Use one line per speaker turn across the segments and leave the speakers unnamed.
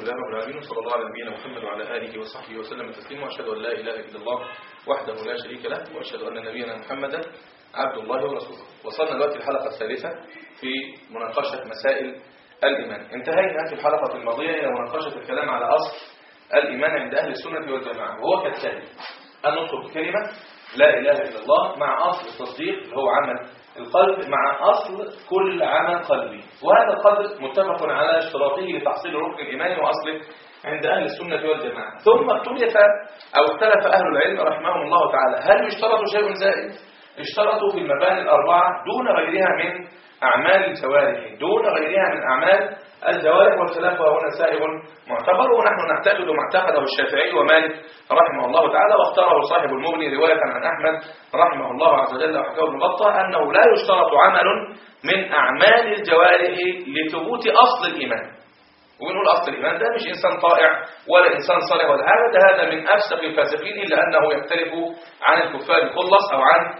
لله رب العالمين وصلى الله على نبينا محمد وعلى آله وصحبه وسلم تسليما وأشهد أن لا إله إلا الله وحده لا شريك له وأشهد أن نبينا محمدا عبد الله ورسوله وصلنا دلوقتي الحلقة الثالثة في مناقشة مسائل الإيمان انتهينا في الحلقة الماضية إلى مناقشة الكلام على أصل الإيمان عند أهل السنة والجماعة وهو كالتالي أن نطلق كلمة لا إله إلا الله مع أصل التصديق اللي هو عمل القلب مع أصل كل عمل قلبي وهذا القدر متفق على اشتراطه لتحصيل ركن الإيمان وأصله عند أهل السنة والجماعة ثم اختلف أو اختلف أهل العلم رحمهم الله تعالى هل يشترط شيء زائد اشترطوا في المباني الأربعة دون غيرها من أعمال الجوارح دون غيرها من أعمال الجوارح والخلاف وهنا سائغ معتبر ونحن نعتقد ما اعتقده الشافعي ومالك رحمه الله تعالى واختاره صاحب المغني رواية عن أحمد رحمه الله عز وجل وحكاه ابن بطة أنه لا يشترط عمل من أعمال الجوارح لثبوت أصل الإيمان ونقول أصل الإيمان ده مش إنسان طائع ولا إنسان صالح ولا حاجة ده هذا من أفسق الفاسقين إلا أنه يختلف عن الكفار خلص أو عن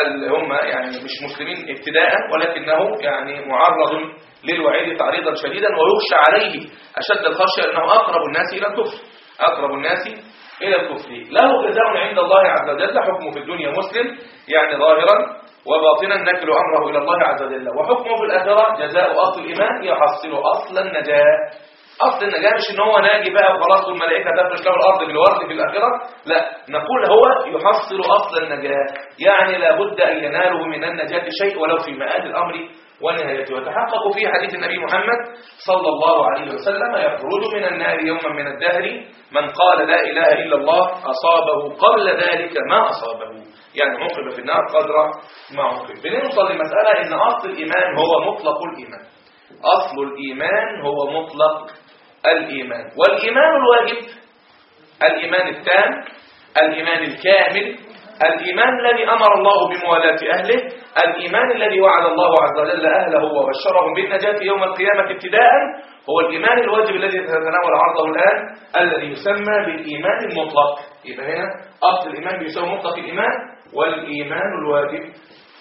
هم يعني مش مسلمين ابتداء ولكنه يعني معرض للوعيد تعريضا شديدا ويخشى عليه أشد الخشية لأنه أقرب الناس إلى الكفر أقرب الناس إلى الكفر له جزاء عند الله عز وجل حكمه في الدنيا مسلم يعني ظاهرا وباطنا نكل أمره إلى الله عز وجل وحكمه في الآخرة جزاء أصل الإيمان يحصل أصل النجاة أصل النجاة مش إن هو ناجي بقى وخلاص والملائكة تفرش له الأرض بالورد في الآخرة لا نقول هو يحصل أصل النجاة يعني لابد أن يناله من النجاة شيء ولو في مآل الأمر ونهايته وتحقق في حديث النبي محمد صلى الله عليه وسلم يخرج من النار يوما من الدهر من قال لا إله إلا الله أصابه قبل ذلك ما أصابه يعني عقب في النار قدر ما عقب بنوصل لمسألة إن أصل الإيمان هو مطلق الإيمان أصل الإيمان هو مطلق الإيمان والإيمان الواجب الإيمان التام الإيمان الكامل الإيمان الذي أمر الله بموالاة أهله الإيمان الذي وعد الله عز وجل أهله وبشرهم بالنجاة يوم القيامة ابتداء هو الإيمان الواجب الذي تتناول عرضه الآن الذي يسمى بالإيمان المطلق يبقى هنا أصل الإيمان بيسمى مطلق الإيمان والإيمان الواجب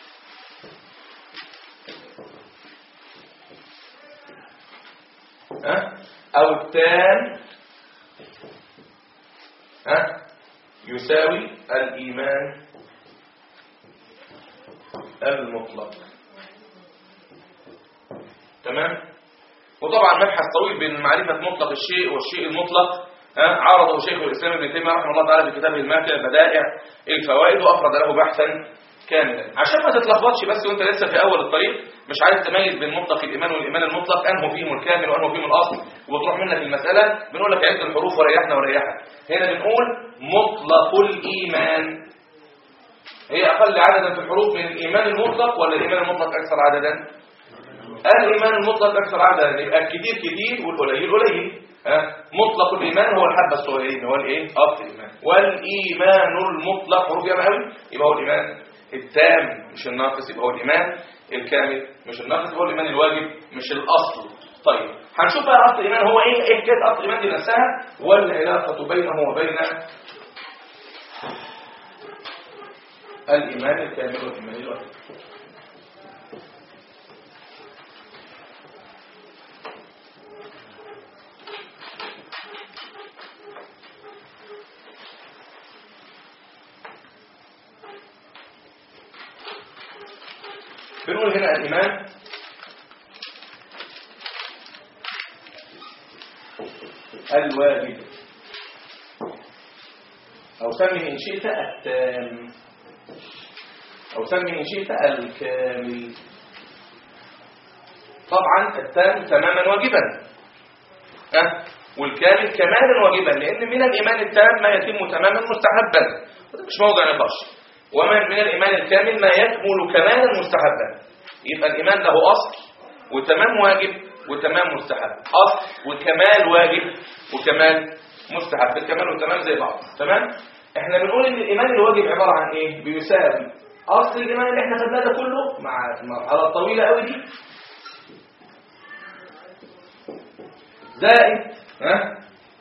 ها أو التام ها يساوي الإيمان المطلق تمام وطبعا مبحث طويل بين معرفة مطلق الشيء والشيء المطلق عرضه شيخ الإسلام ابن تيمية رحمه الله تعالى في كتابه الماتع بدائع الفوائد وأفرد له بحثا كاملا عشان ما تتلخبطش بس وانت لسه في أول الطريق مش عارف تميز بين مطلق الإيمان والإيمان المطلق أنه فيهم الكامل وأنه فيهم الأصل وتروح منك المسألة بنقول لك عد الحروف وريحنا وريحك هنا بنقول مطلق الإيمان هي أقل عددا في الحروف من الإيمان المطلق ولا الإيمان المطلق أكثر عددا الإيمان المطلق أكثر عددا يبقى الكثير كثير والقليل قليل أه؟ مطلق الإيمان هو الحبة الصغيرين هو الإيه؟ أصل الإيمان والإيمان المطلق حروف يا قوي يبقى هو الإيمان التام مش الناقص يبقى هو الإيمان الكامل مش الناقص هو الإيمان الواجب مش الأصل طيب هنشوف بقى أصل الإيمان هو إيه إيه حكاية أصل الإيمان دي نفسها والعلاقة بينه وبين الإيمان الكامل والإيمان الواجب بنقول هنا الإيمان الواجب أو سمي إن شئت التام أو سمي إن شئت الكامل طبعا التام تماما واجبا أه؟ والكامل كمالا واجبا لأن من الإيمان التام ما يتم تماما مستحبا مش موضع نقاش ومن من الإيمان الكامل ما يكمل كمالا مستحبا يبقى الإيمان له أصل وتمام واجب وتمام مستحب أصل وكمال واجب وكمال مستحب الكمال والتمام زي بعض تمام احنا بنقول ان الإيمان الواجب عبارة عن ايه بيساوي أصل الإيمان اللي احنا خدناه ده كله مع المرحلة الطويلة قوي دي زائد ها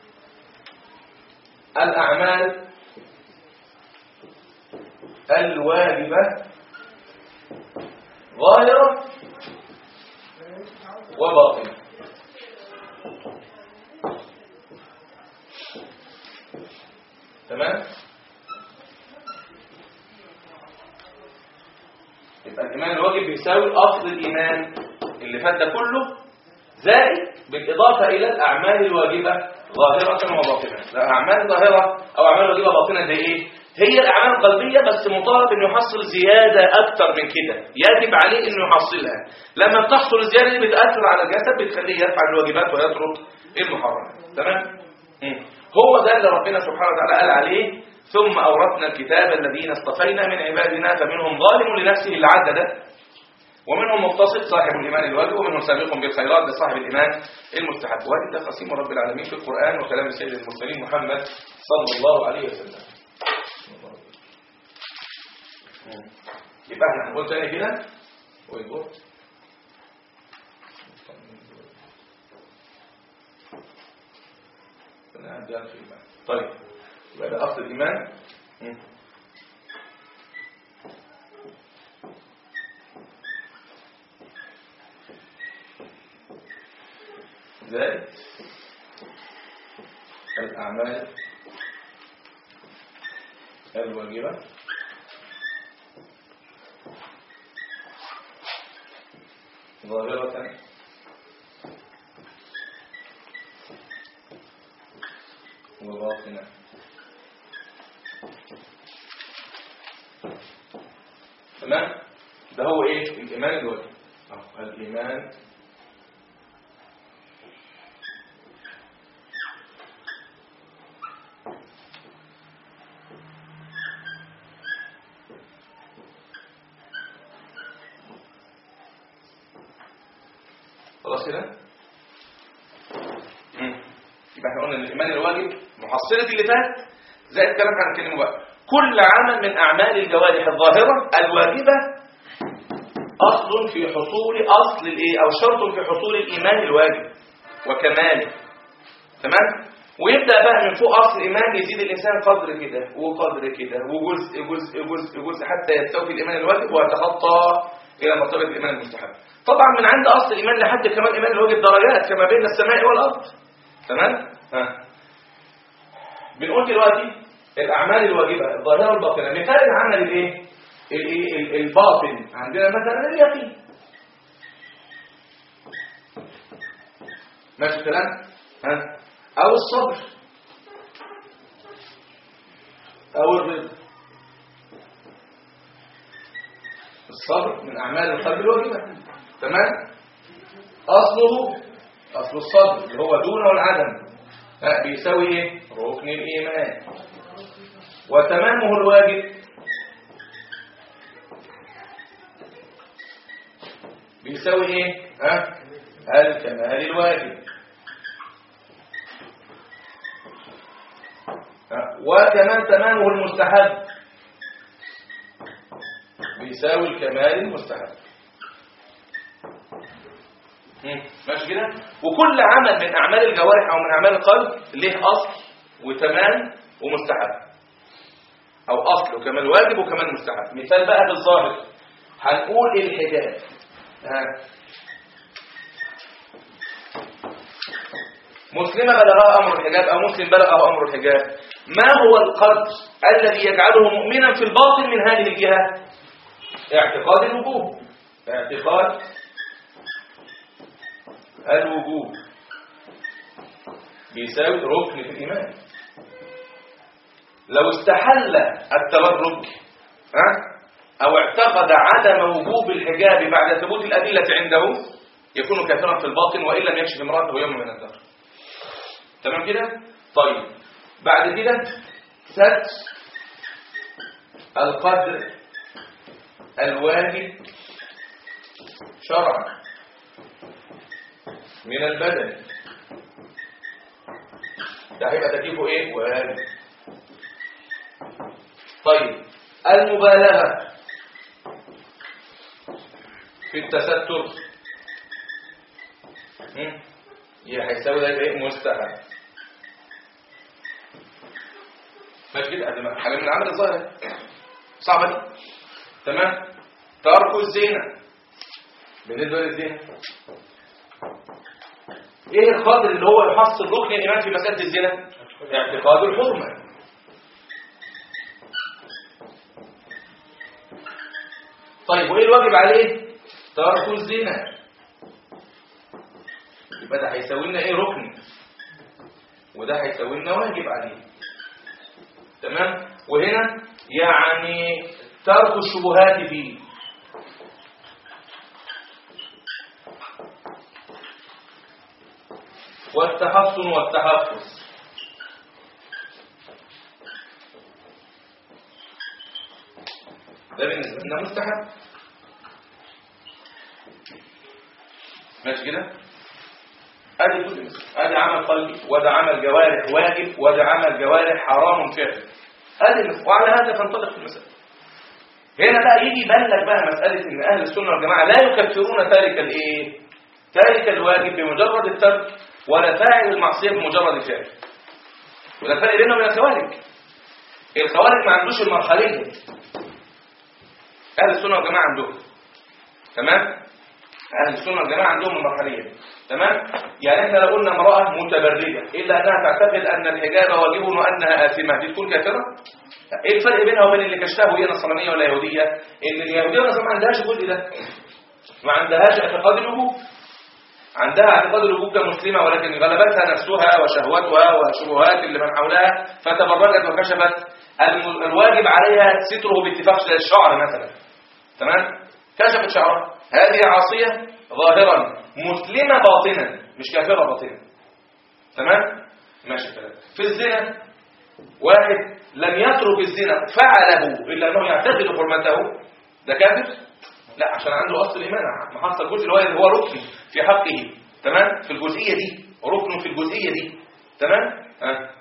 الأعمال الواجبة ظاهرة وباطنة تمام يبقى الإيمان الواجب بيساوي أصل الإيمان اللي فات ده كله زائد بالإضافة إلى الأعمال الواجبة ظاهرة وباطنة الأعمال ظاهرة أو أعمال واجبة باطنة زي إيه؟ هي الأعمال القلبية بس مطالب إنه يحصل زيادة أكتر من كده يجب عليه إنه يحصلها لما بتحصل الزيادة دي بتأثر على الجسد بتخليه يفعل الواجبات ويترك المحرمات تمام؟ مم. هو ده اللي ربنا سبحانه وتعالى قال عليه ثم أورثنا الكتاب الذين اصطفينا من عبادنا فمنهم ظالم لنفسه اللي عدى ده ومنهم مقتصد صاحب الإيمان الواجب ومنهم سابق بالخيرات ده صاحب الإيمان المستحب وهذه ده قسيم رب العالمين في القرآن وكلام سيد المرسلين محمد صلى الله عليه وسلم يبقى احنا هنقول تاني كده ويقول طيب يبقى ده أصل الإيمان مم. زائد الأعمال الواجبة ظاهرة وباطنة تمام ده هو ايه الإيمان الواجب أو الإيمان خلاص كده مم. يبقى احنا قلنا ان الايمان الواجب محصله اللي فات زائد الكلام اللي هنتكلمه بقى كل عمل من اعمال الجوارح الظاهره الواجبه اصل في حصول اصل الايه او شرط في حصول الايمان الواجب وكماله تمام ويبدا بقى من فوق اصل الايمان يزيد الانسان قدر كده وقدر كده وجزء جزء جزء جزء حتى يستوفي الايمان الواجب ويتخطى الى مرتبه الايمان المستحب طبعا من عند اصل الايمان لحد كمان الايمان الواجب درجات كما بين السماء والارض تمام ها بنقول دلوقتي الاعمال الواجبه الظاهره والباطنه مثال العمل الايه الايه ال- الباطن عندنا مثلا اليقين ماشي الكلام ها او الصبر او الرضا الصبر من اعمال القلب الواجبه تمام اصله اصل الصبر اللي هو دون والعدم ها بيساوي ايه ركن الايمان وتمامه الواجب بيساوي ايه ها الكمال الواجب ها؟ وكمان تمامه المستحب بيساوي الكمال المستحب مم. ماشي كده وكل عمل من اعمال الجوارح او من اعمال القلب له اصل وتمام ومستحب او اصل وكمال واجب وكمال مستحب مثال بقى في الظاهر هنقول الحجاب ها مسلمة بلغها أمر الحجاب أو مسلم بلغه أمر الحجاب ما هو القدر الذي يجعله مؤمنا في الباطن من هذه الجهة اعتقاد الوجوب اعتقاد الوجوب بيساوي ركن في الإيمان لو استحل التبرج ها أو اعتقد عدم وجوب الحجاب بعد ثبوت الأدلة عنده يكون كافرا في الباطن وإن لم يكشف امرأته يوم من الدهر تمام كده طيب بعد كده ستر القدر الواجب شرعا من البدن ده هيبقى تكليفه ايه واجب طيب المبالغه في التستر هم؟ هي هيساوي ده ايه مستحب ماشي كده ادي حاجه من العمل الظاهر صعبه دي تمام ترك الزنا بالنسبه للزنا ايه القدر اللي هو يحصل ركن الايمان في مساله الزنا اعتقاد الحرمه طيب وايه الواجب عليه ترك الزنا يبقى ده هيساوي لنا ايه ركن وده هيساوي لنا واجب عليه تمام وهنا يعني ترك الشبهات فيه والتحصن والتحفظ ده بالنسبة لنا مستحب ماشي كده ادي كل ادي عمل قلبي وده عمل جوارح واجب وده عمل جوارح حرام فعل ادي المس- وعلى هذا تنطلق المسألة هنا بقى يجي يبلغ بقى مسألة ان اهل السنة والجماعة لا يكفرون تارك الايه تارك الواجب بمجرد الترك ولا فاعل المعصية بمجرد الفعل وده فرق بينهم وبين الخوارج الخوارج ما عندوش المرحلية اهل السنة والجماعة عندهم تمام اهل السنة والجماعة عندهم المرحلية دي. تمام يعني احنا لو قلنا امرأة متبرجة الا انها تعتقد ان الحجاب واجب وانها آثمة دي تكون كافرة ايه الفرق بينها وبين اللي كشفه هي نصرانية ولا يهودية ان اليهودية والنصرانية ما عندهاش الجزء ده ما عندهاش اعتقاد الوجوب عندها اعتقاد الوجوب كمسلمة ولكن غلبتها نفسها وشهوتها وشبهات اللي من حولها فتبرجت وكشفت الم- الواجب عليها ستره باتفاق الشعر مثلا تمام كشفت شعرها هذه عاصية ظاهرا مسلمة باطنا مش كافرة باطنا تمام ماشي الكلام في الزنا واحد لم يترك الزنا فعله إلا أنه يعتقد حرمته ده كافر لا عشان عنده أصل الإيمان محصل جزء اللي هو اللي هو ركن في حقه تمام في الجزئية دي ركن في الجزئية دي تمام ها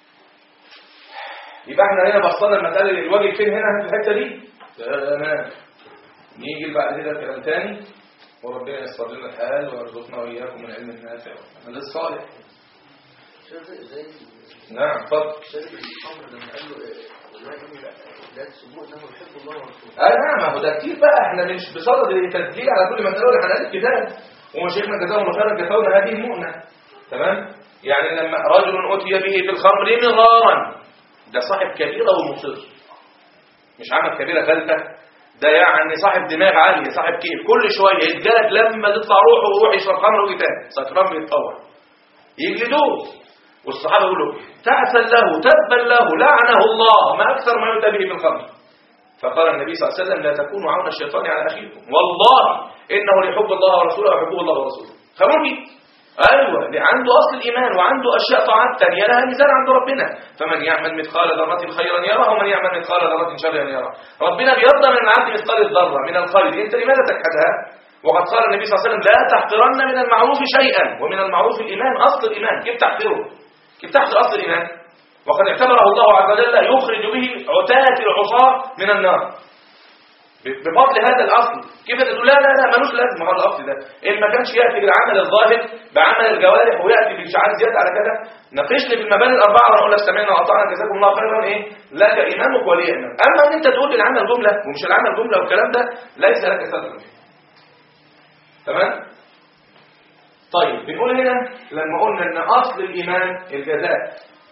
يبقى احنا هنا بصينا المسألة الواجب فين هنا في الحتة دي تمام نيجي بعد كده كلام تاني وربنا ييسر لنا الحال ويرزقنا واياكم من علم نافع وعمل الصالح
زي زي
نعم اتفضل
شارب الخمر لما قال له إيه، لا إني لا لا تسموه انه يحب الله ورسوله
اه نعم ما هو ده كتير بقى احنا مش بصدد التسجيل على كل مسألة ولا حلقات الكتاب ومشايخنا جزاهم الله خيرا كفونا هذه المؤنة تمام يعني لما رجل أتي به في الخمر مرارا ده صاحب كبيرة ومصر مش عمل كبيرة ثالثة ده يعني صاحب دماغ عالية صاحب كيف كل شوية يتجلد لما تطلع روحه ويروح يشرب خمر ويجي تاني سكران بيتطور يجلدوه والصحابة يقولوا تعسا له تبا له لعنه الله ما أكثر ما يؤتى به في الخمر فقال النبي صلى الله عليه وسلم لا تكونوا عون الشيطان على أخيكم والله إنه ليحب الله ورسوله ويحبه الله ورسوله خمرني أيوة اللي عنده أصل الإيمان وعنده أشياء طاعات تانية لها ميزان عند ربنا فمن يعمل مثقال ذرة خيرا يره ومن يعمل مثقال ذرة شرا يره ربنا بيرضى من العبد مثقال الذرة من الخير أنت لماذا تجحدها وقد قال النبي صلى الله عليه وسلم لا تحقرن من المعروف شيئا ومن المعروف الإيمان أصل الإيمان كيف تحقره كيف تحقر أصل الإيمان وقد اعتبره الله عز وجل يخرج به عتاة العصاة من النار بفضل هذا الأصل كيف تقول لا لا لا ملوش لازمه هذا الأصل ده إن ما كانش يأتي بالعمل الظاهر بعمل الجوارح ويأتي بإشعاع زيادة على كذا ناقشني في المباني الأربعة ونقول لك سمعنا وأطعنا جزاكم الله خيرا إيه لك إمامك ولي إمام أما أن أنت تقول العمل جملة ومش العمل جملة والكلام ده ليس لك صدر فيه تمام طيب بنقول هنا لما قلنا ان اصل الايمان الجزاء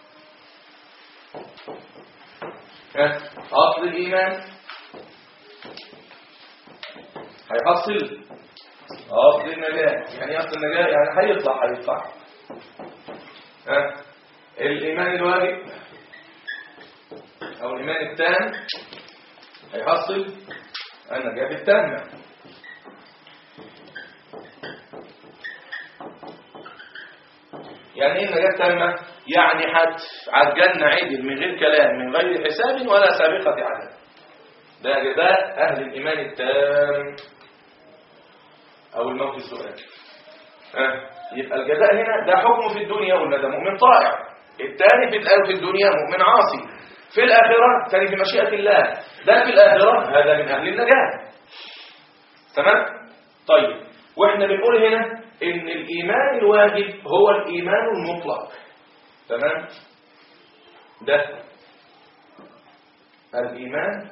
ها؟ اصل الايمان هيحصل اصل النجاة يعني اصل النجاة يعني هيطلع هيطلع ها الايمان الواجب او الايمان التام هيحصل النجاة التامة يعني ايه النجاة التامة يعني حتف على الجنة عدل من غير كلام من غير حساب ولا سابقة عذاب ده جزاء أهل الإيمان التام أو الموت السؤال أه. يبقى الجزاء هنا ده حكم في الدنيا قلنا ده مؤمن طائع الثاني في الآن في الدنيا مؤمن عاصي في الآخرة ثاني في مشيئة الله ده في الآخرة هذا من أهل النجاة تمام طيب واحنا بنقول هنا ان الإيمان الواجب هو الإيمان المطلق تمام ده الإيمان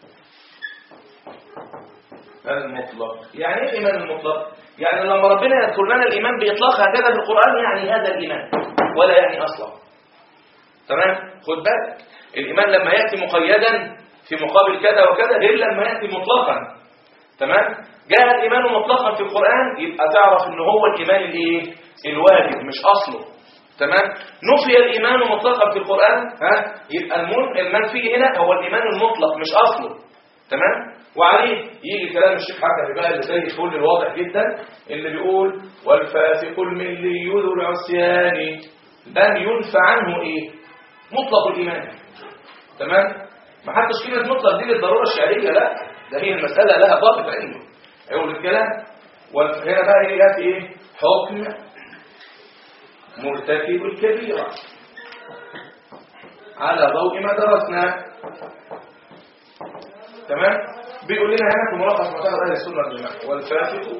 المطلق يعني ايه الإيمان المطلق يعني لما ربنا يذكر لنا الإيمان بإطلاق هكذا في القرآن يعني هذا الإيمان ولا يعني أصلا تمام خد بالك الإيمان لما يأتي مقيدا في مقابل كذا وكذا غير لما يأتي مطلقا تمام جاء الايمان مطلقا في القران يبقى تعرف ان هو الايمان الايه الواجب مش اصله تمام نفي الايمان مطلقا في القران ها يبقى المن- المنفي هنا هو الايمان المطلق مش اصله تمام وعليه يجي كلام الشيخ حسن بقى اللي زي الفل الواضح جدا اللي بيقول والفاسق الملي ذو العصيان لم ينفع عنه ايه مطلق الايمان تمام ما حدش كلمه مطلق دي للضروره الشعريه لا ده هي المساله لها ضابط عنده يقول الكلام وهنا بقى ايه ياتي ايه حكم مرتكب الكبيره على ضوء ما درسناه تمام بيقول لنا هنا في ملخص معتقد اهل السنه والجماعه والفاسق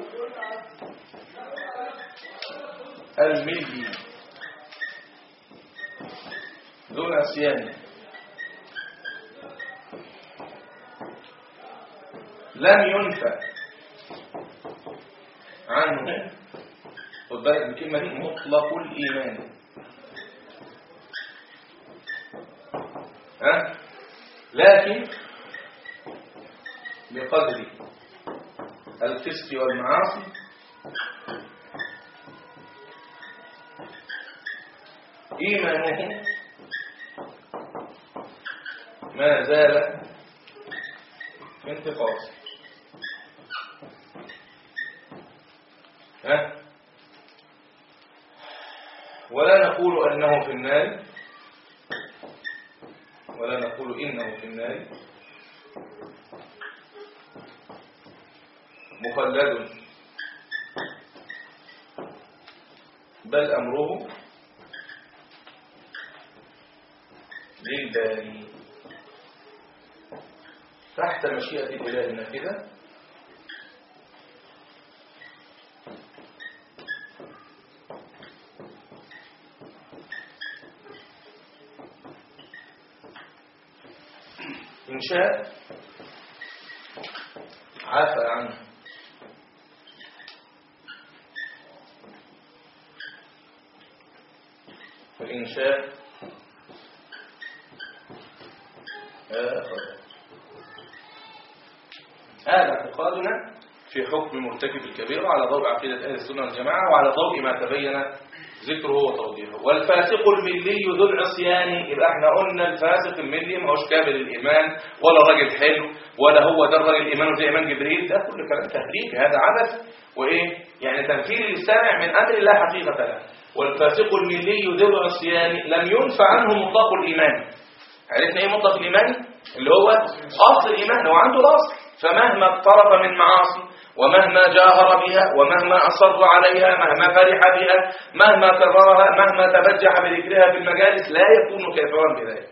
الملي دون عصيان لم ينفى عنه خد بالك من الكلمه دي مطلق الايمان ها لكن بقدر الفسق والمعاصي إيمانه ما زال في انتقاص ها ولا نقول أنه في النار ولا نقول إنه في النار مخلد بل أمره للباري تحت مشيئة الإله النافذة إن شاء عفى عنه وإن شاء آخر هذا اعتقادنا في حكم مرتكب الكبيرة على ضوء عقيدة أهل السنة والجماعة وعلى ضوء ما تبين ذكره وتوضيحه والفاسق الملي ذو العصيان يبقى احنا قلنا الفاسق الملي ما هوش كامل الإيمان ولا راجل حلو ولا هو ده الراجل الإيمان زي إيمان جبريل ده كل كلام تهريج هذا عبث وإيه يعني تنفيذ للسامع من أمر الله حقيقة له والفاسق الملي ذو العصيان لم ينفع عنه مطلق الإيمان عرفنا ايه مطلق الايمان اللي هو اصل الايمان هو عنده الاصل فمهما اقترب من معاصي ومهما جاهر بها ومهما اصر عليها مهما فرح بها مهما كررها مهما تبجح بذكرها في المجالس لا يكون كافرا بذلك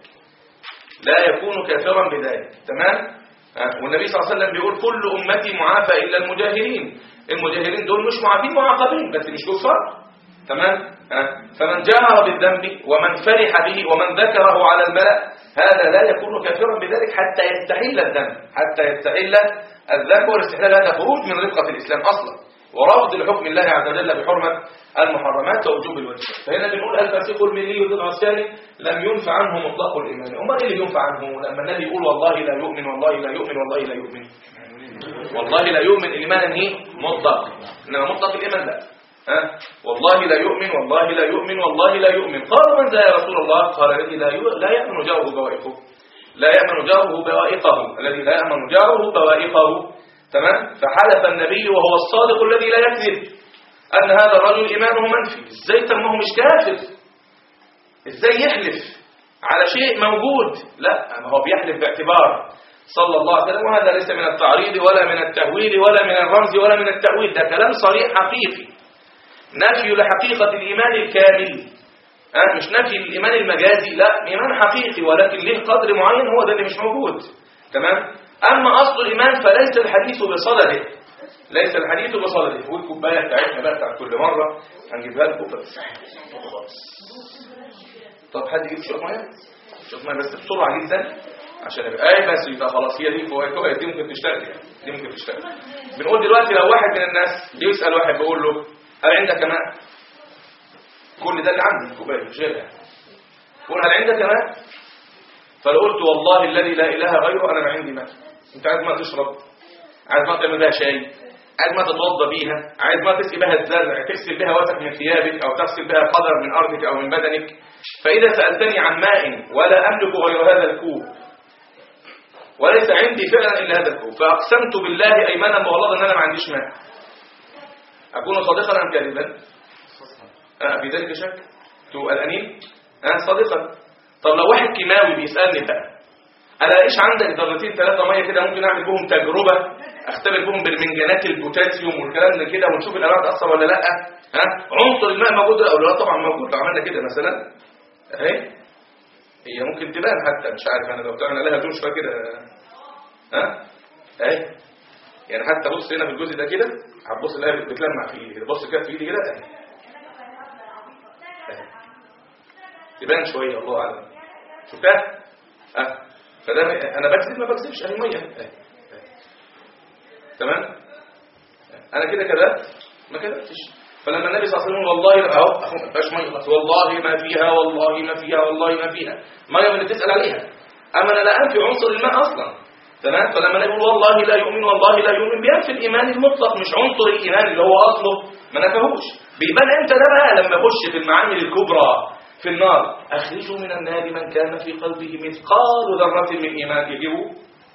لا يكون كافرا بذلك تمام آه، والنبي صلى الله عليه وسلم بيقول كل امتي معافى الا المجاهرين المجاهرين دول مش معافين معاقبين بس مش كفار تمام آه، فمن جاهر بالذنب ومن فرح به ومن ذكره على الملأ هذا لا يكون كافرا بذلك حتى يستحل الذنب حتى يستحل الذنب والاستحلال هذا خروج من رفقة الإسلام أصلا ورفض لحكم الله عز وجل بحرمة المحرمات ووجوب الواجبات فهنا بنقول الفاسق الملي ذو العصيان لم ينفع عنه مطلق الإيمان أمال إيه اللي ينفع عنه لما النبي يقول والله لا يؤمن والله لا يؤمن والله لا يؤمن والله لا يؤمن إيمانا إيه مطلق إنما مطلق الإيمان لا ها والله لا يؤمن والله لا يؤمن والله لا يؤمن قالوا من ذا يا رسول الله قال الذي لا يؤ- لا يأمن جاره بوائقه لا يأمن جاره بوائقه الذي لا يأمن جاره بوائقه تمام فحلف النبي وهو الصادق الذي لا يكذب أن هذا الرجل إيمانه منفي ازاي طب ما هو مش كافر ازاي يحلف على شيء موجود لا ما هو بيحلف باعتبار صلى الله عليه وسلم وهذا ليس من التعريض ولا من التهويل ولا من الرمز ولا من التأويل ده كلام صريح حقيقي نفي لحقيقة الإيمان الكامل أه مش نفي الإيمان المجازي لا إيمان حقيقي ولكن له قدر معين هو ده اللي مش موجود تمام أما أصل الإيمان فليس الحديث بصدده ليس الحديث بصدده والكوباية بتاعتنا بقى بتاعت كل مرة هنجيبها لكم بس طب حد يجيب شوية مية شوية مية بس بسرعة جدا عشان يبقى اي بس يبقى خلاص هي دي فوائد كويس دي ممكن تشتغل يعني دي ممكن تشتغل بنقول دلوقتي لو واحد من الناس بيسأل واحد بيقول له هل عندك ماء كل ده اللي عندي كوبايه شيلها قول هل عندك ماء فلو قلت والله الذي لا اله غيره انا ما عندي ماء انت عايز ماء تشرب عايز ما تعمل بها شاي عايز ما تتوضى بيها عايز ما تسقي بها الزرع تغسل بها وسخ من ثيابك او تغسل بها قدر من ارضك او من بدنك فاذا سالتني عن ماء ولا املك غير هذا الكوب وليس عندي فعلا الا هذا الكوب فاقسمت بالله ايمانا والله ان انا ما عنديش ماء اكون صادقا ام كاذبا أه في ذلك شك تو الانين أه صادقا طب لو واحد كيماوي بيسالني بقى انا ايش عندك ذرتين ثلاثه ميه كده ممكن اعمل بهم تجربه اختبر بهم بالمنجنات البوتاسيوم والكلام ده كده ونشوف الانواع تاثر ولا لا ها عنصر الماء موجود او لا طبعا موجود لو عملنا كده مثلا اهي هي ممكن تبان حتى مش عارف انا لو بتعمل عليها زوج كده ها اهي يعني حتى بص هنا في الجزء ده كده هتبص الاقيها بتلمع في ايدي بص كده في ايدي كده اهي اهي تبان شويه الله اعلم شفتها ها فده انا بكذب ما بكذبش اهي ميه اهي اهي. تمام انا كده كذبت ما كذبتش فلما النبي صلى الله عليه وسلم والله لا اهو اهو ما فيهاش ميه خلاص. والله ما فيها والله ما فيها والله ما فيها ميه من اللي تسال عليها اما انا لا انفي عنصر الماء اصلا تمام فلما النبي يقول والله لا يؤمن والله لا يؤمن بينفي الايمان المطلق مش عنصر الايمان اللي هو اصله ما نفهوش بيبان امتى ده بقى لما اخش في المعامل الكبرى في النار اخرجوا من النار من كان في قلبه مثقال ذره من ايمان يجيبوا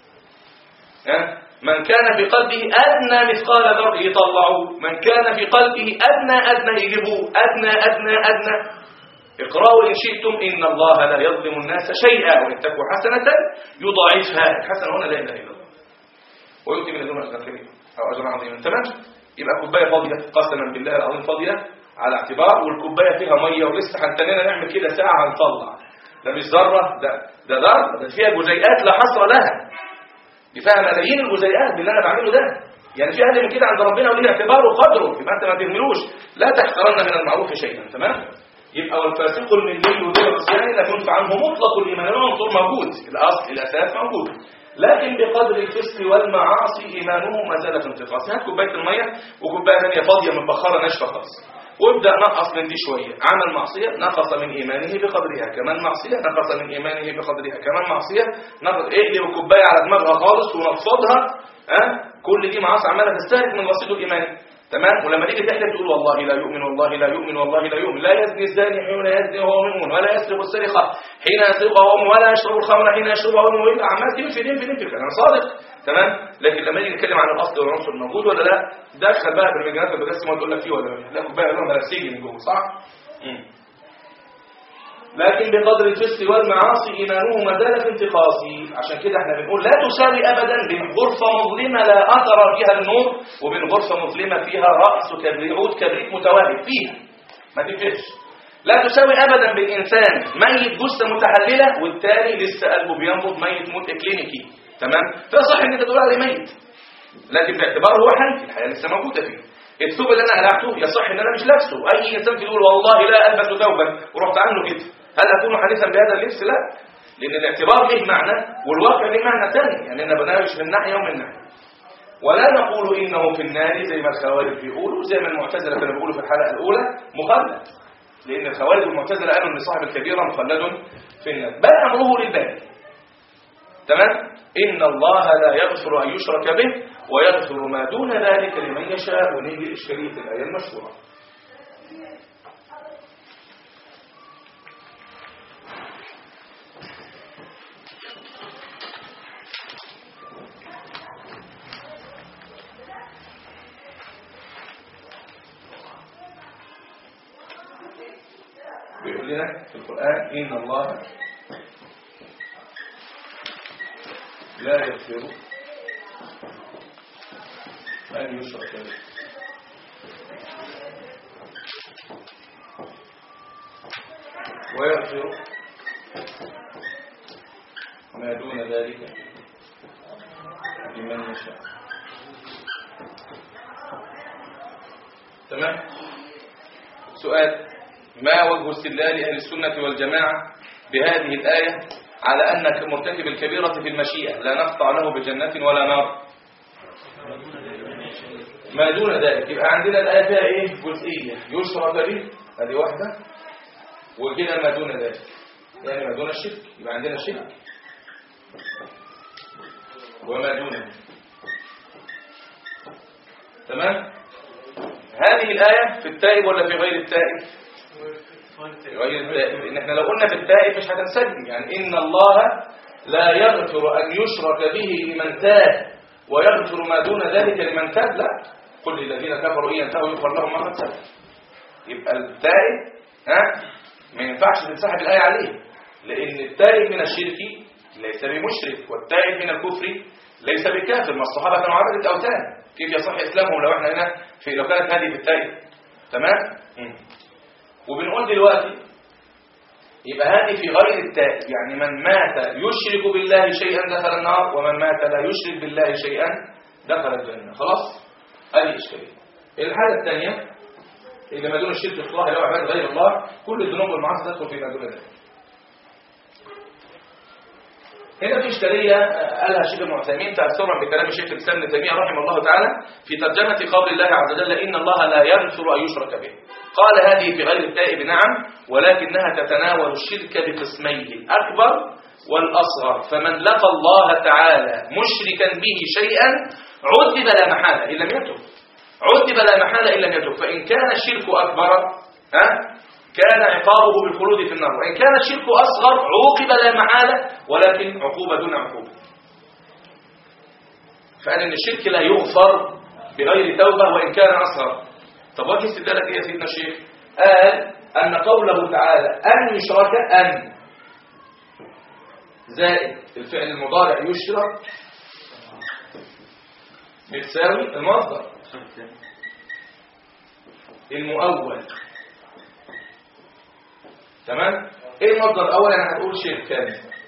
ها من كان في قلبه أدنى مثقال ذرة يطلعوه من كان في قلبه أدنى أدنى يجيبوه أدنى أدنى أدنى اقرأوا إن شئتم إن الله لا يظلم الناس شيئا وإن تكو حسنة يضاعفها الحسنة هنا لا إله إلا الله ويؤتي من دون أجر كريم أو أجر عظيما تمام يبقى كوباية فاضية قسما بالله العظيم فاضية على اعتبار والكوباية فيها مية ولسه هنتنينا نعمل كده ساعة هنطلع ده مش ذرة ده ده ذرة ده فيها جزيئات لا حصر لها دي فيها ملايين الجزيئات باللي انا بعمله ده يعني في اقل من كده عند ربنا وليه اعتباره وقدره يبقى انت ما تهملوش لا تحقرن من المعروف شيئا تمام يبقى والفاسق الملي ذو العصيان لا ينفع عنه مطلق الايمان العنصر موجود الاصل الاساس موجود لكن بقدر الفسق والمعاصي ايمانه ما زال في انتقاص هات كوبايه الميه وكوبايه ثانيه فاضيه متبخره ناشفه خالص وابدا نقص من دي شويه عمل معصيه نقص من ايمانه بقدرها كمان معصيه نقص من ايمانه بقدرها كمان معصيه نقص اقلب الكوبايه على دماغها خالص ونفضها ها أه؟ كل دي معاصي عماله تستهلك من رصيده الايماني تمام ولما تيجي تحلف تقول والله لا يؤمن والله لا يؤمن والله لا يؤمن لا يزني الزاني حين يزني وهو مؤمن ولا يسرق السرقه حين يسرق وهو مؤمن ولا يشرب الخمر حين يشربها وهو مؤمن عمال تنفي تنفي تنفي انا صادق تمام لكن لما نيجي نتكلم عن الاصل والعنصر موجود ولا لا دخل بقى في المجالات اللي بس ما تقول لك فيه ولا لا كوبايه لون بنفسجي من جوه صح مم. لكن بقدر الفسق والمعاصي إيمانه ما زال في انتقاصه عشان كده احنا بنقول لا تساوي أبدا بين غرفة مظلمة لا أثر فيها النور وبين غرفة مظلمة فيها رأس كبريت عود كبريت متواهب فيها ما تنفعش لا تساوي أبدا بين إنسان ميت جثة متحللة والتاني لسه قلبه بينبض ميت موت إكلينيكي تمام فصح إن أنت تقول عليه ميت لكن باعتباره هو حي الحياة لسه موجودة فيه الثوب اللي أنا قلعته يصح إن أنا مش لابسه أي إنسان يقول والله لا ألبس ثوبا ورحت عنه كده هل أكون حديثا بهذا اللبس؟ لا لأن الاعتبار له معنى والواقع له معنى ثاني يعني أنا بناقش من ناحية ومن ناحية ولا نقول إنه في النار زي ما الخوارج بيقولوا زي ما المعتزلة كانوا بيقولوا في الحلقة الأولى مخلد لأن الخوارج والمعتزلة قالوا إن صاحب الكبيرة مخلد في النار بل أمره للبال تمام إن الله لا يغفر أن يشرك به ويغفر ما دون ذلك لمن يشاء ونيجي الشريط الآية المشهورة بيقول لنا في القرآن إن الله لا يغفر أن يشرك به ويغفر ما دون ذلك لمن يشاء تمام سؤال ما وجه استدلال أهل السنة والجماعة بهذه الآية على أن مرتكب الكبيرة في المشيئة لا نقطع له بجنة ولا نار ما دون ذلك يبقى عندنا الآية فيها إيه جزئية يشرك به هذه واحدة وكده ما دون ذلك يعني ما دون الشرك يبقى عندنا شرك وما دونه تمام هذه الآية في التائب ولا في غير التائب في غير التائب إن احنا لو قلنا في التائب مش هتنسجم يعني إن الله لا يغفر أن يشرك به لمن تاب ويغفر ما دون ذلك لمن تاب لا قل للذين كفروا إن ينتهوا يغفر لهم ما قد سلف يبقى التائب ها ما ينفعش تنسحب الآية عليه لأن التائب من الشرك ليس بمشرك والتائب من الكفر ليس بكافر ما الصحابة كانوا عبدة أوثان كيف يصح إسلامهم لو احنا هنا في لو كانت هذه في التائب تمام مم. وبنقول دلوقتي يبقى هذه في غير التائب يعني من مات يشرك بالله شيئا دخل النار ومن مات لا يشرك بالله شيئا دخل الجنة خلاص هذه إشكالية الحالة الثانية إذا ما دون الشرك في الله لو عباد غير الله كل الذنوب والمعاصي تدخل في ما دون ذلك هنا في إشكالية قالها شيخ ابن عثيمين تأثرا بكلام الشيخ الإسلام ابن تيمية رحمه الله تعالى في ترجمة قول الله عز وجل إن الله لا يغفر أن يشرك به قال هذه في غير التائب نعم ولكنها تتناول الشرك بقسميه الأكبر والأصغر فمن لقى الله تعالى مشركا به شيئا عذب لا محالة إن لم يتب عذب لا محالة إن لم يتب فإن كان الشرك أكبر ها كان عقابه بالخلود في النار وإن كان الشرك أصغر عوقب لا محالة ولكن عقوبة دون عقوبة فقال إن الشرك لا يغفر بغير توبة وإن كان أصغر طب وجه استدلالك إيه يا سيدنا الشيخ قال أن قوله تعالى أن يشرك أن زائد الفعل المضارع يشرك بتساوي المصدر المؤول تمام ايه المصدر الاول انا هتقول شركان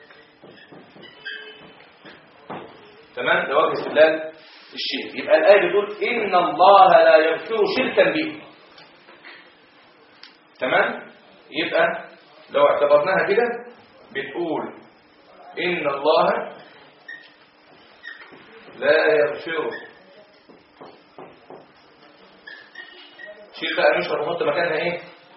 تمام ده وجه استدلال الشرك يبقى الايه بتقول ان الله لا يغفر شركا به تمام يبقى لو اعتبرناها كده بتقول ان الله لا يغفر شيل بقى نشر ونحط مكانها ايه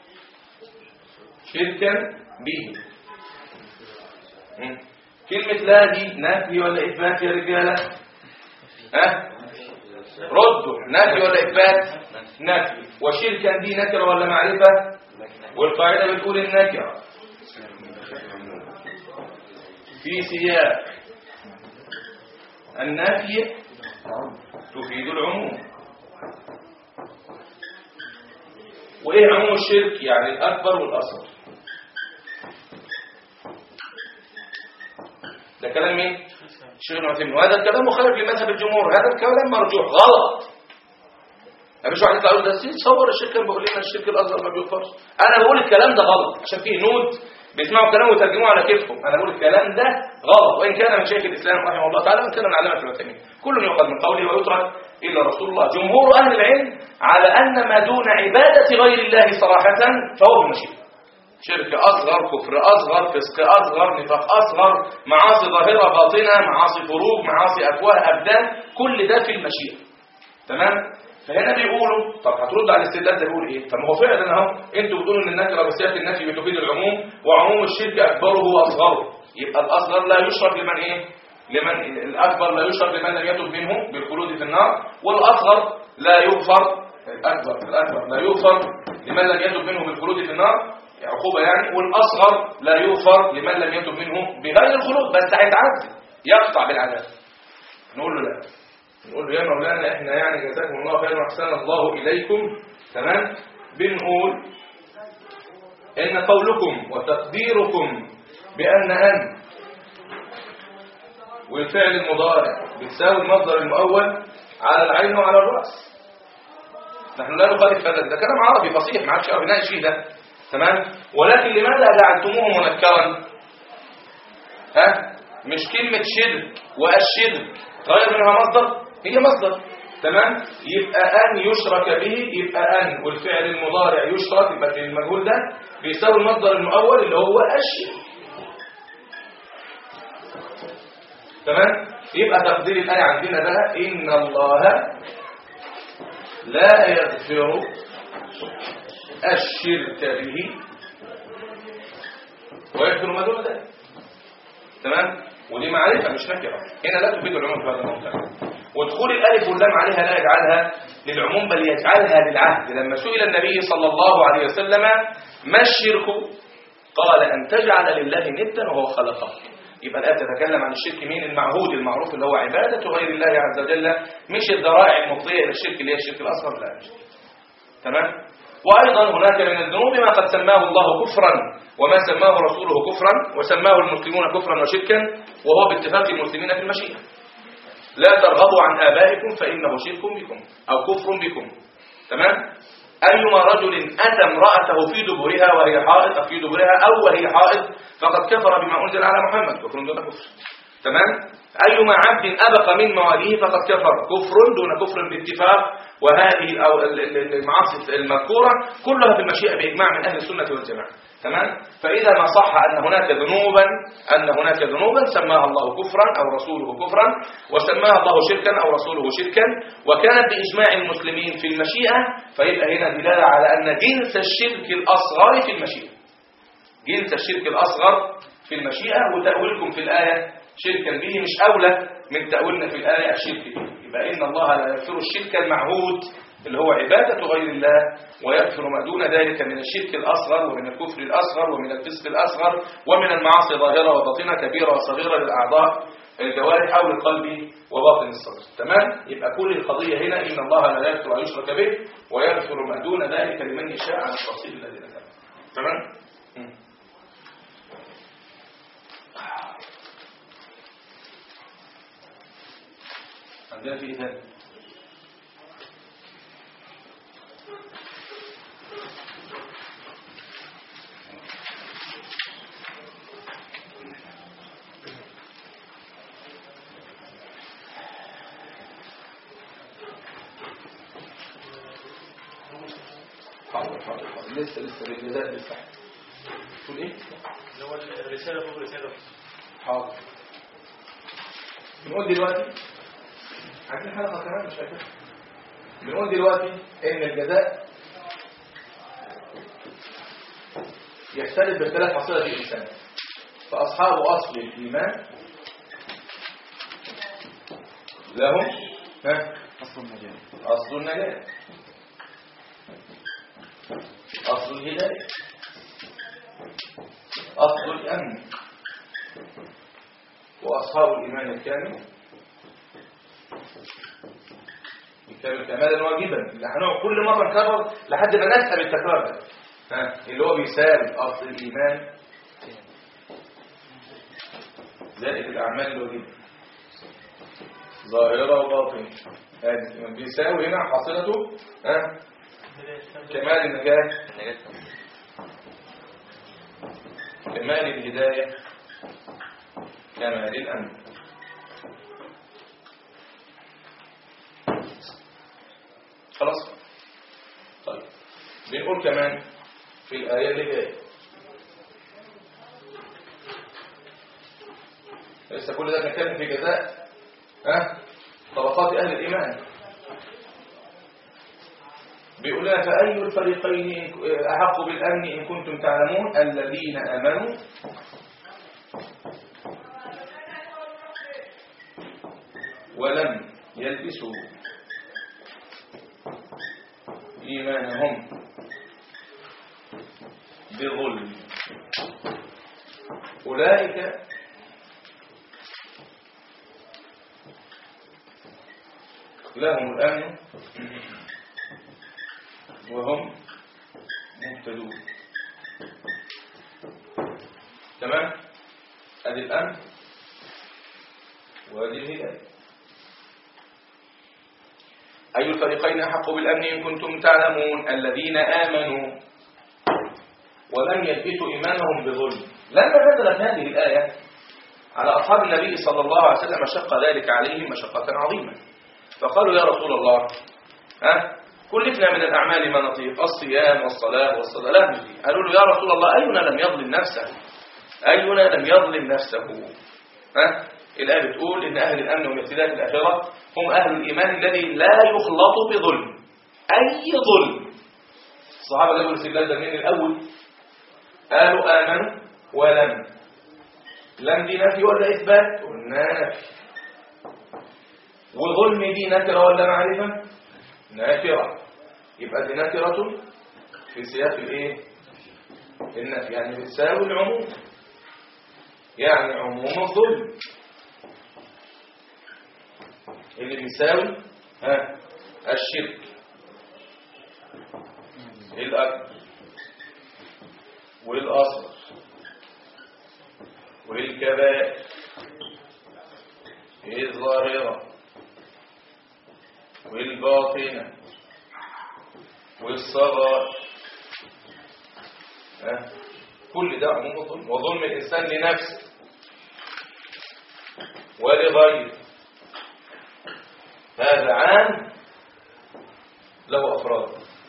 شركا به مم. كلمة لا دي نفي ولا إثبات يا رجالة ها ردوا نفي ولا إثبات نفي وشركا دي نكرة ولا معرفة والقاعدة بتقول النكرة في سياق النفي تفيد العموم وإيه عموم الشرك يعني الأكبر والأصغر ده كلام مين؟ الشيخ ابن عثيمين وهذا الكلام مخالف لمذهب الجمهور هذا الكلام مرجوح غلط مفيش واحد يطلع يقول ده تصور الشيخ كان بيقول لنا الشرك الاصغر ما بيغفرش انا بقول الكلام ده غلط عشان فيه نود بيسمعوا كلام ويترجموه على كيفهم انا بقول الكلام ده غلط وان كان من شيخ الاسلام رحمه الله تعالى وان كان من علامه ابن عثيمين كل يؤخذ من قوله ويترك الا رسول الله جمهور اهل العلم على ان ما دون عباده غير الله صراحه فهو بالمشيئه شرك أصغر كفر أصغر فسق أصغر نفاق أصغر معاصي ظاهرة باطنة معاصي فروج معاصي أفواه أبدان كل ده في المشيئة تمام فهنا بيقولوا طب هترد على الاستدلال ده بيقول ايه طب ما هو فعلا اهو انتوا بتقولوا ان النكره بسياق النفي بتفيد العموم وعموم الشرك اكبره واصغره يبقى الاصغر لا يشرك لمن ايه لمن الاكبر لا يشرك لمن لم يتب منه بالخلود في النار والاصغر لا يغفر الاكبر الاكبر لا يغفر لمن لم يتب منه بالخلود في النار عقوبة يعني والأصغر لا يغفر لمن لم يتب منه بغير الخلود بس هيتعذب يقطع بالعذاب نقول له لا نقول له يا مولانا احنا يعني جزاكم الله خيرا واحسن الله إليكم تمام بنقول إن قولكم وتقديركم بأن أن والفعل المضارع بتساوي المصدر المؤول على العين وعلى الرأس نحن لا نخالف هذا ده كلام عربي فصيح ما عادش ناقش فيه ده تمام ولكن لماذا جعلتموه منكرا ها مش كلمة شرك والشرك غير منها مصدر هي مصدر تمام يبقى أن يشرك به يبقى أن والفعل المضارع يشرك يبقى في المجهول ده بيساوي المصدر المؤول اللي هو الشرك تمام يبقى تقدير الآية عندنا بقى إن الله لا يغفر الشرك به ويغفر ما دون ذلك تمام ودي معرفة مش نكرة هنا لا تفيد العموم في هذا الموضوع ودخول الألف واللام عليها لا يجعلها للعموم بل يجعلها للعهد لما سئل النبي صلى الله عليه وسلم ما الشرك قال أن تجعل لله ندا وهو خلقه يبقى الآية تتكلم عن الشرك مين المعهود المعروف اللي هو عبادة غير الله عز وجل مش الذرائع المفضية إلى الشرك اللي هي الشرك الأصغر لا مش تمام وأيضا هناك من الذنوب ما قد سماه الله كفرا وما سماه رسوله كفرا وسماه المسلمون كفرا وشركا وهو باتفاق المسلمين في المشيئة لا ترغبوا عن آبائكم فإنه شرك بكم أو كفر بكم تمام أيما رجل أتى امرأته في دبرها وهي حائض أو في دبرها أو وهي حائض فقد كفر بما أنزل على محمد كفر دون كفر تمام أيما عبد أبق من مواليه فقد كفر كفر دون كفر باتفاق وهذه أو ال- ال- ال- المعاصي المذكورة كلها في المشيئة بإجماع من أهل السنة والجماعة تمام فإذا ما صح أن هناك ذنوبا أن هناك ذنوبا سماها الله كفرا أو رسوله كفرا وسماها الله شركا أو رسوله شركا وكانت بإجماع المسلمين في المشيئة فيبقى هنا دلالة على أن جنس الشرك الأصغر في المشيئة جنس الشرك الأصغر في المشيئة وتأويلكم في الآية شركا به مش أولى من تأويلنا في الآية الشرك به يبقى إن الله لا يغفر الشرك المعهود اللي هو عبادة غير الله ويغفر ما دون ذلك من الشرك الأصغر ومن الكفر الأصغر ومن الفسق الأصغر ومن المعاصي ظاهرة وباطنة كبيرة وصغيرة للأعضاء الجوارح أو للقلب وباطن الصدر تمام يبقى كل القضية هنا إن الله لا يغفر أن يشرك به ويغفر ما دون ذلك لمن يشاء على التفصيل الذي ذكره تمام مم. عندنا في إيه تاني؟ حاضر حاضر حاضر. لسه لسه بالجزاء لسه تقول ايه؟
اللي هو الرسالة فوق رسالة
حاضر بنقول دلوقتي عايزين حلقة كمان مش فاكر بنقول دلوقتي ان الجزاء يختلف باختلاف حصيلة الإنسان فأصحاب أصل الإيمان لهم ها؟
أصل النجاة
أصل النجاة أصل الهداية أصل الأمن وأصحاب الإيمان الكامل الكامل كمالا واجبا اللي هنقعد كل مرة نكرر لحد ما نسأل التكرار ده ها اللي هو بيساوي أصل الإيمان زائد الأعمال الواجبة ظاهرة وباطنة هذه بيساوي هنا حاصلته ها كمال النجاة كمال الهداية كمال الأمن خلاص طيب بنقول كمان في الآية اللي جاية لسه كل ده بنتكلم في جزاء ها طبقات أهل الإيمان بيقول لنا فأي الفريقين أحق بالأمن إن كنتم تعلمون الذين آمنوا ولم يلبسوا إيمانهم بظلم أولئك لهم الأمن وهم مهتدون تمام ادي الامن وادي الهدايه اي الفريقين احق بالامن ان كنتم تعلمون الذين امنوا ولم يلبسوا ايمانهم بظلم لما نزلت هذه الايه على اصحاب النبي صلى الله عليه وسلم شق ذلك عليهم مشقه عظيمه فقالوا يا رسول الله ها كلفنا من الأعمال ما نطيق الصيام والصلاة والصلاة لا نطيق قالوا له يا رسول الله أينا لم يظلم نفسه أينا لم يظلم نفسه ها الآية بتقول إن أهل الأمن والاهتداء في الآخرة هم أهل الإيمان الذي لا يخلط بظلم أي ظلم الصحابة جابوا الاستدلال ده من الأول قالوا آمنوا ولم لم دي نفي ولا إثبات قلنا نفي وظلم دي نكرة ولا معرفة نكرة يبقى دي نكرة في سياق الايه النفي يعني بتساوي العموم يعني عموم الظلم اللي بيساوي ها الشرك الأكبر والأصغر والكبائر الظاهرة والباطنة والصغائر ها؟ كل ده عموم الظلم وظلم الإنسان لنفسه ولغيره هذا عام له أفراد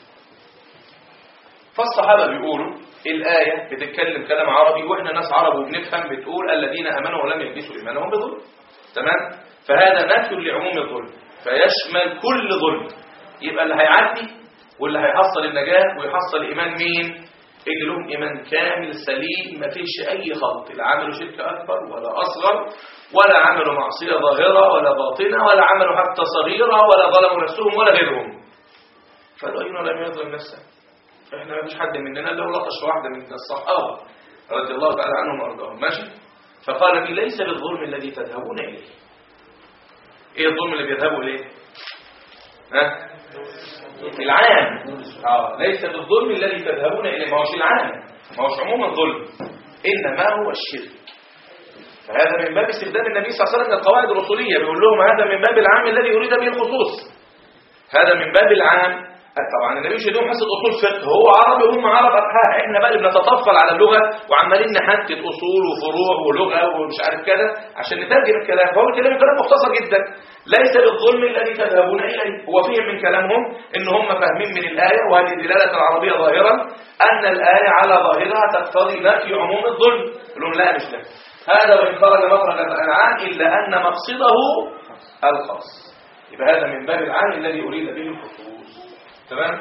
فالصحابة بيقولوا الآية بتتكلم كلام عربي وإحنا ناس عرب وبنفهم بتقول الذين أمنوا ولم يلبسوا إيمانهم بظلم تمام فهذا نفي لعموم الظلم فيشمل كل ظلم يبقى اللي هيعدي واللي هيحصل النجاة ويحصل إيمان مين اللي لهم إيمان كامل سليم ما فيش أي خلط لا عملوا شرك أكبر ولا أصغر ولا عملوا معصية ظاهرة ولا باطنة ولا عملوا حتى صغيرة ولا ظلموا نفسهم ولا غيرهم فقالوا أين لم يظلم نفسه احنا ما فيش حد مننا لو لطش واحدة من الصحابة رضي الله تعالى عنهم وارضاهم ماشي فقال لي ليس بالظلم الذي تذهبون إليه ايه الظلم اللي بيذهبوا إليه ها العام اه ليس بالظلم الذي تذهبون إليه ما هوش العام ما هوش عموم الظلم إنما هو الشرك فهذا من باب استخدام النبي صلى الله عليه وسلم للقواعد الرسولية بيقول لهم هذا من باب العام الذي يريد به الخصوص هذا من باب العام طبعا النبي مش يدوم حصه اصول فقه هو عربي وهم عرب اقحاء احنا بقى اللي بنتطفل على اللغه وعمالين نحدد اصول وفروع ولغه ومش عارف كده عشان نترجم الكلام فهو الكلام كلام مختصر جدا ليس بالظلم الذي تذهبون اليه هو فهم من كلامهم ان هم فاهمين من الايه وهذه الدلاله العربيه ظاهرا ان الايه على ظاهرها تقتضي نفي عموم الظلم يقول لهم لا مش ده هذا وان خرج مخرج الانعام الا ان مقصده الخاص يبقى هذا من باب العام الذي اريد به الخصوص تمام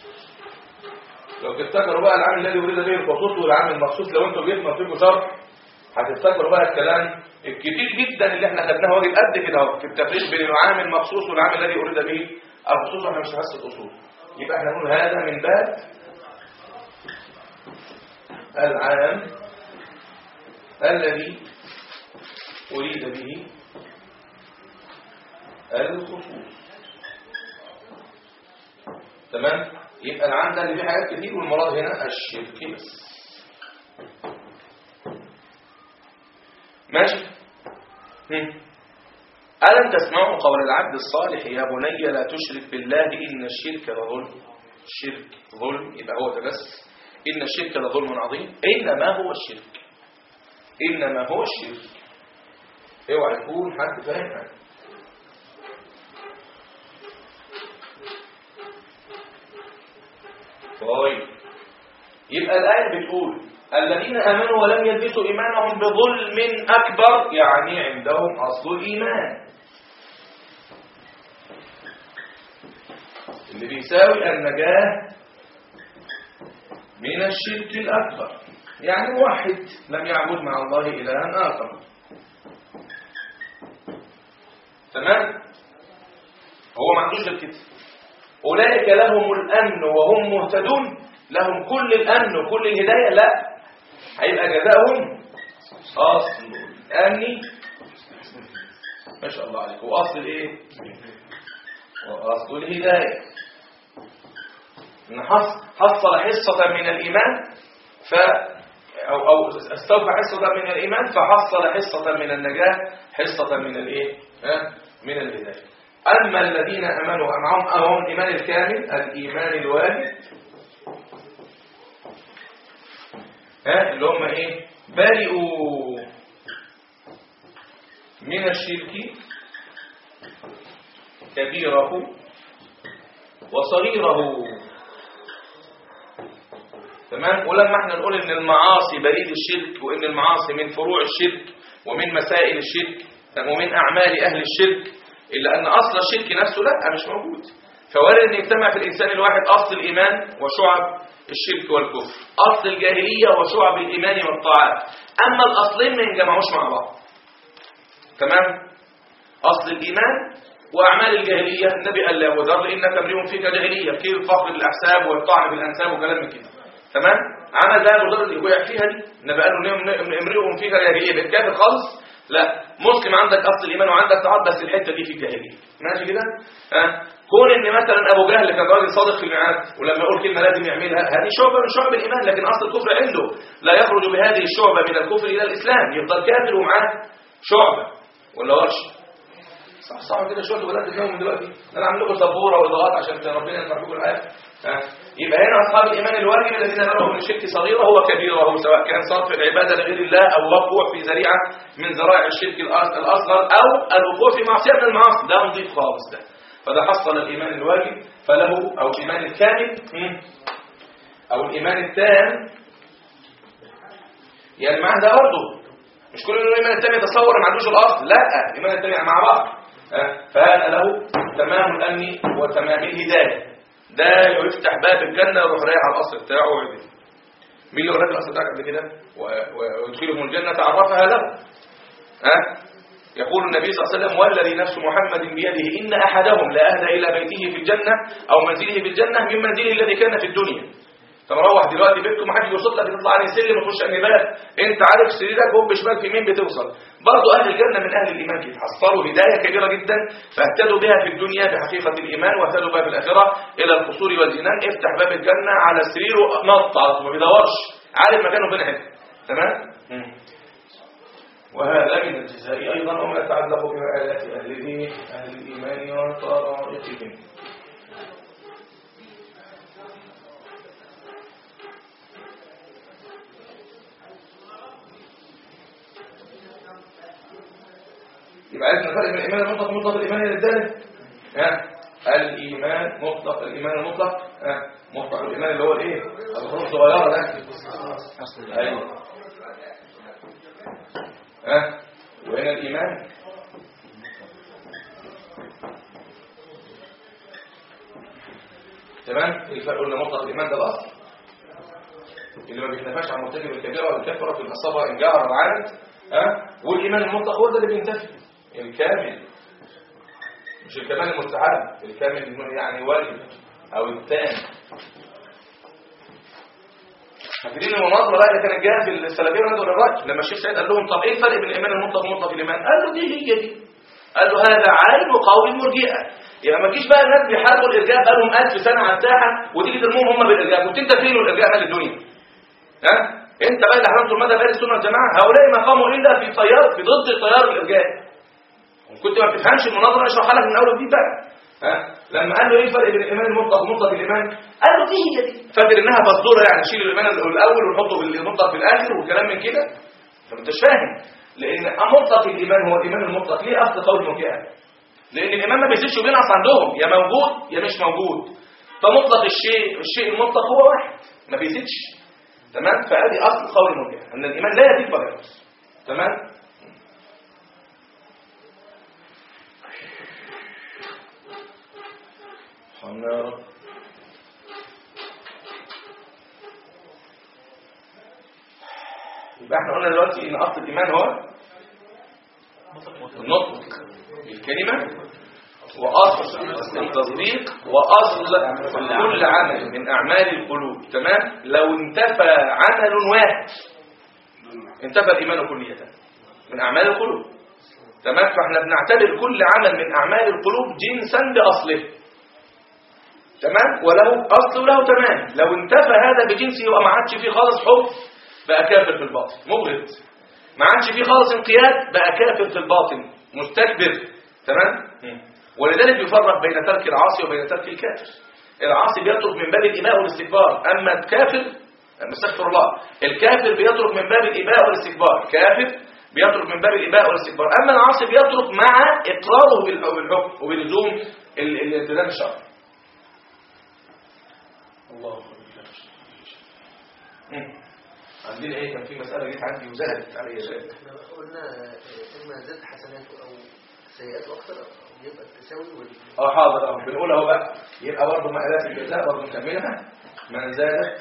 لو تفتكروا بقى العام الذي اريد به الخصوص والعام المخصوص لو انتوا جيتوا فيكم شرح هتفتكروا بقى الكلام الكتير جدا اللي احنا خدناه واجب قد كده اهو في التفريق بين العام المخصوص والعام الذي اريد به الخصوص احنا مش حاسه الاصول يبقى احنا نقول هذا من باب العام الذي اريد به الخصوص تمام يبقى العام ده اللي فيه حاجات كتير والمراد هنا الشرك بس ماشي هم. ألم تسمعوا قول العبد الصالح يا بني لا تشرك بالله إن الشرك لظلم الشرك ظلم يبقى هو ده بس إن الشرك لظلم عظيم إنما هو الشرك إنما هو الشرك اوعى يكون حد فاهم حاجة طيب يبقى الآية بتقول الذين آمنوا ولم يلبسوا إيمانهم بظلم أكبر يعني عندهم أصل الإيمان اللي بيساوي النجاة من الشرك الأكبر يعني واحد لم يعبد مع الله إلها آخر تمام هو ما عندوش الكتاب أولئك لهم الأمن وهم مهتدون لهم كل الأمن وكل الهداية لا هيبقى جزاؤهم أصل الأمن ما شاء الله عليك وأصل الإيه وأصل الهداية إن حص- حصل حصة من الإيمان ف أو, أو استوفى حصة من الإيمان فحصل حصة من النجاة حصة من الإيه ها؟ من الهداية أما الذين أمنوا معهم أهم الإيمان الكامل الإيمان الواجب ها اللي هم إيه برئوا من الشرك كبيره وصغيره تمام ولما احنا نقول ان المعاصي بريد الشرك وان المعاصي من فروع الشرك ومن مسائل الشرك ومن اعمال اهل الشرك الا ان اصل الشرك نفسه لا مش موجود فوارد ان يجتمع في الانسان الواحد اصل الايمان وشعب الشرك والكفر اصل الجاهليه وشعب الايمان والطاعات اما الاصلين ما ينجمعوش مع بعض تمام اصل الايمان وأعمال الجاهلية النبي قال له ذر إنك امرئ فيك جاهلية كيف الفقر بالأحساب والطعن بالأنساب وكلام من كده تمام عمل ده أبو ذر اللي وقع فيها دي النبي قال له امرئ فيك جاهلية بالكافر خالص لا مسلم عندك أصل الإيمان وعندك تعب بس الحتة دي في الجاهلية ماشي كده ها كون ان مثلا ابو جهل كان راجل صادق في الميعاد ولما يقول كلمه لازم يعملها هذه شعبه من شعب الايمان لكن اصل الكفر عنده لا يخرج بهذه الشعبه من الكفر الى الاسلام يفضل كافر ومعاه شعبه ولا ورش صح صح كده شويه بلاد اليوم دلوقتي انا عامل لكم سبوره واضاءات عشان ربنا ينفع بكم الايه ها يبقى هنا اصحاب الايمان الواجب الذين نروا من الشرك صغيره هو كبيره سواء كان صرف العباده لغير الله او وقوع في ذريعه من ذرائع الشرك الأص- الاصغر او الوقوع في معصيه من المعاصي ده نضيف خالص ده فده حصل الايمان الواجب فله او الايمان الكامل مم. او الايمان التام يعني معنى ده برضه مش كل الايمان التام يتصور ما عندوش الاصل لا الايمان التام مع بعض آه، فهذا له تمام الامن وتمام الهدايه ده يفتح باب الجنه ويروح رايح على الاصل بتاعه ويعمل. مين اللي وراك الاصل بتاعك قبل كده و- و- ويدخلهم الجنه عرفها له ها يقول النبي صلى الله عليه وسلم والذي نفس محمد بيده إن أحدهم لأهدى إلى بيته في الجنة أو منزله في الجنة من منزله الذي كان في الدنيا فمروح دلوقتي بيتكم ما حدش بيوصل لك تطلع على السلم وتخش انهي باب انت عارف سريرك هو بشمال في يمين بتوصل برضه اهل الجنه من اهل الايمان كده حصلوا هدايه كبيره جدا فاهتدوا بها في الدنيا بحقيقه الايمان واهتدوا بها في الاخره الى القصور والجنان افتح باب الجنه على السرير ونط على طول ما بيدورش عارف مكانه فين حته تمام مم. وهذا من الجزاء أيضا وما يتعلق بمآلات أهل الدين أهل الإيمان وطرائقهم يبقى عايزنا نفرق بين الإيمان المطلق ومطلق الإيمان الدالة ها الإيمان مطلق الإيمان المطلق ها مطلق الإيمان اللي هو الإيه الحروف الصغيرة ده أيوه ها وهنا الإيمان تمام الفرق قلنا مطلق الإيمان ده الأصل اللي ما بيتنفاش عن مرتكب الكبيرة ولا الكفرة في الأصابة إن جعر وعاند ها والإيمان المطلق هو ده اللي بينتفي الكامل مش الكمال المستحب الكامل يعني واجب أو التام فاكرين المناظره بقى اللي كانت جايه في السلفيه ونادوا للراي لما الشيخ سعيد قال لهم طب ايه الفرق بين الايمان المطلق ومطلق الايمان قال له دي هي دي قال له هذا عين وقول المرجئه يعني ما تجيش بقى الناس بيحاربوا الارجاء بقى لهم 1000 سنه على الساحه وتيجي ترموهم هم بالارجاء كنت انت فين والارجاء مال الدنيا ها انت بقى اللي حرمت المدى بين السنه والجماعه هؤلاء ما قاموا الا في تيار في ضد تيار الارجاء كنت ما بتفهمش المناظره اشرحها لك من اول وجديد بقى ها لما قال له ايه الفرق بين الايمان المطلق ومطلق الايمان قال له دي هي دي فاكر انها بصدوره يعني شيل الايمان الاول ونحطه بالمطلق في الاخر والكلام من كده انت ما انتش فاهم لان مطلق الايمان هو الايمان المطلق ليه اصل قول مرجئه لان الايمان ما بيزيدش وبينقص عندهم يا موجود يا مش موجود فمطلق الشيء الشيء المطلق هو واحد ما بيزيدش تمام فادي اصل قول المرجئه ان الايمان لا يزيد ولا ينقص تمام سبحان يا رب يبقى احنا قلنا دلوقتي ان اصل الايمان هو النطق بالكلمه واصل التصديق واصل كل عمل من اعمال القلوب تمام لو انتفى عمل واحد انتفى الايمان كليه من اعمال القلوب تمام فاحنا بنعتبر كل عمل من اعمال القلوب جنسا باصله تمام وله اصل وله تمام لو انتفى هذا بجنسه يبقى ما عادش فيه خالص حب بقى كافر في الباطن مبغض ما عادش فيه خالص انقياد بقى كافر في الباطن مستكبر تمام ولذلك يفرق بين ترك العاصي وبين ترك الكافر العاصي بيترك من باب الاباء والاستكبار اما الكافر استغفر الله الكافر بيترك من باب الاباء والاستكبار كافر بيترك من باب الاباء والاستكبار اما العاصي بيترك مع اقراره بال- بالحكم وبلزوم ال- الالتزام الشرعي الله مم. عندنا ايه كان في مسألة جيت عندي وزهدت علي ذلك
احنا قلنا آه، اما زاد حسناته او سيئاته اكثر أو يبقى التساوي وال
اه حاضر اه بنقول اهو بقى يبقى برضه مآلات الجزاء برضه نكملها من زاد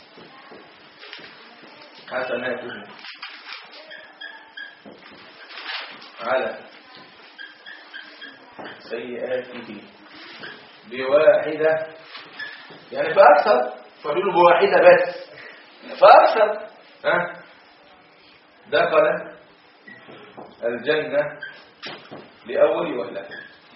حسناته على سيئاته بواحدة يعني فأكثر فقالوا له بواحدة بس فأكثر ها دخل الجنة لأول وهلة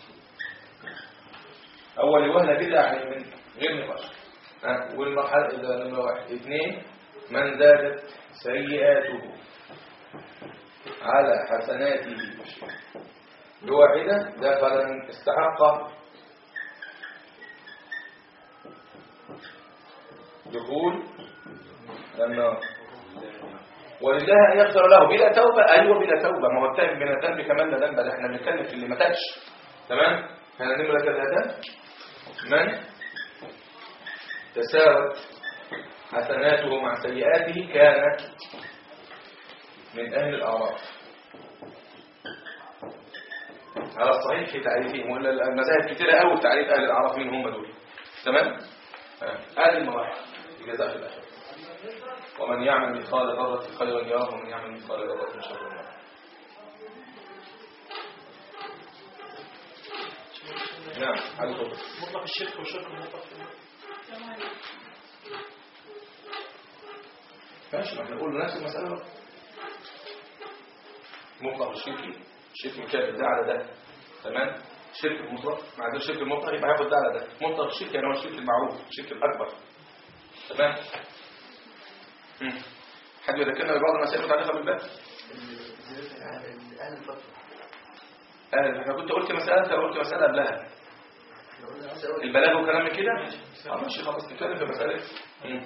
أول وهلة كده يعني من غير نقاش ها والمرحلة إذا نمرة واحد اثنين من زادت سيئاته على حسناته بواحدة دخل استحق دخول النار ولله ان يغفر له بلا توبه ايوه بلا توبه ما هو التائب من الذنب كمان لا ذنب ده احنا بنتكلم في اللي ما تابش تمام احنا نمره ثلاثه من تساوت حسناته مع سيئاته كان من اهل الاعراف على الصحيح في تعريفهم ولا المذاهب كتيره قوي في تعريف اهل الاعراف مين هم دول تمام آه. هذه المواهب الجزاء في الاخره ومن يعمل مثقال ذرة خيرا يره ومن يعمل مثقال ذرة شرا يره نعم على طول
مطلق الشرك والشرك مطلق
ماشي ما احنا نقول نفس المسألة بقى. مطلق الشرك الشرك الكامل ده على ده تمام الشرك المطلق مع ده الشرك المطلق يبقى هياخد ده على ده مطلق الشرك يعني هو الشرك المعروف الشرك الأكبر تمام مم. حد يذكرنا ببعض المسائل المتعلقة بالباب
أهل الفترة
أهل احنا كنت قلت مسألة انت قلت مسألة قبلها
احنا قلنا مسألة
البلاغ وكلام من كده اه ماشي خلاص نتكلم في مسألة مم.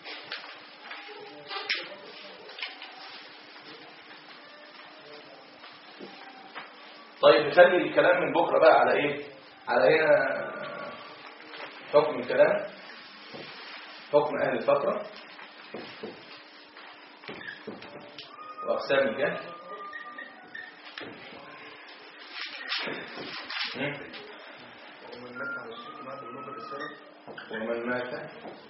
طيب نخلي الكلام من بكرة بقى على ايه على هنا حكم الكلام حكم اهل الفترة واقسام الجهل مم.
ومن مات على الشرك مع بلوغ الرسالة
ومن مات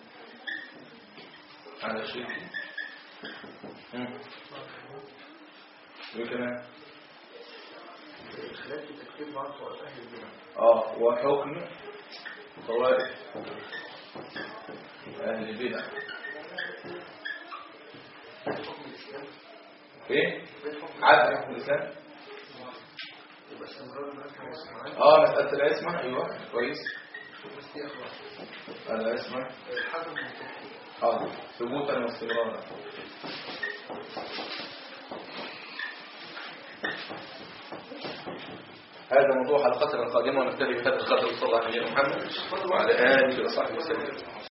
على الشرك مم. وكمان
الخلاف في تكفير بعض أهل البدع
اه وحكم طوائف اهل البدع
حكم الإسلام
ايه
بين حكم
عدل حكم الاسلام
يبقى استمرار الناس على السمعان
اه مساله العصمه ايوه كويس
واستيقظ
العصمه
الحكم المتكفير
حاضر ثبوتا واستمرارا هذا موضوع حلقتنا القادمة ونبتدي بهذا القدر صلى الله عليه وسلم وعلى آله وصحبه وسلم